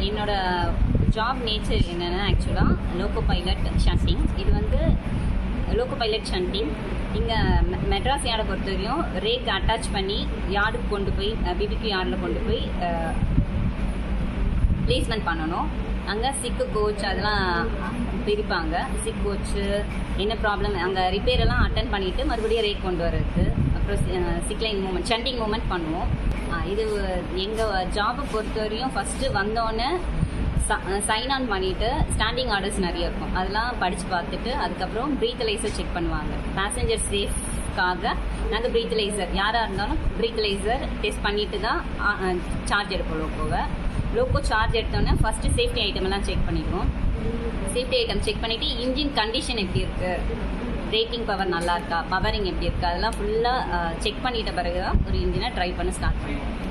என்னோட job nature என்னென்னா ஆக்சுவலாக லோக்கோ பைலட் ஷண்டிங் இது வந்து லோக்கோ பைலட் ஷண்டிங் இங்கே மெட்ராஸ் யார்டை பொறுத்தவரையும் ரேக் அட்டாச் பண்ணி யார்டுக்கு கொண்டு போய் பிபிக்கு யார்டில் கொண்டு போய் ப்ளேஸ்மெண்ட் பண்ணணும் அங்கே சிக்கு கோச் அதெல்லாம் பிரிப்பாங்க சிக் கோச்சு என்ன ப்ராப்ளம் அங்கே ரிப்பேர் எல்லாம் அட்டன் பண்ணிவிட்டு மறுபடியும் ரேக் கொண்டு வர்றது அப்புறம் சிக்லைன் மூமெண்ட் ஷண்டிங் மூமெண்ட் பண்ணுவோம் ஆ, இது எங்கள் ஜாபை பொறுத்தவரையும் ஃபஸ்ட்டு வந்தோடனே சைன் ஆன் பண்ணிட்டு ஸ்டாண்டிங் ஆர்டர்ஸ் நிறைய இருக்கும் அதெல்லாம் படித்து பார்த்துட்டு அதுக்கப்புறம் ப்ரீத்தலைசர் செக் பண்ணுவாங்க பேசஞ்சர் சேஃப்காக நாங்கள் ப்ரீத்தலைசர் யாராக இருந்தாலும் ப்ரீத்தலைசர் டெஸ்ட் பண்ணிட்டு தான் சார்ஜ் எடுப்போம் லோக்கோவை லோக்கோ சார்ஜ் எடுத்தோன்னே ஃபஸ்ட்டு சேஃப்டி ஐட்டம் எல்லாம் செக் பண்ணிடுவோம் சேஃப்டி ஐட்டம் செக் பண்ணிவிட்டு இன்ஜின் கண்டிஷன் எப்படி இருக்குது பிரேக்கிங் பவர் நல்லா இருக்கா பவரிங் எப்படி இருக்குது அதெல்லாம் ஃபுல்லாக செக் பண்ணிட்ட பிறகு தான் ஒரு இன்ஜினை ட்ரை பண்ண ஸ்டார்ட் பண்ணுவோம்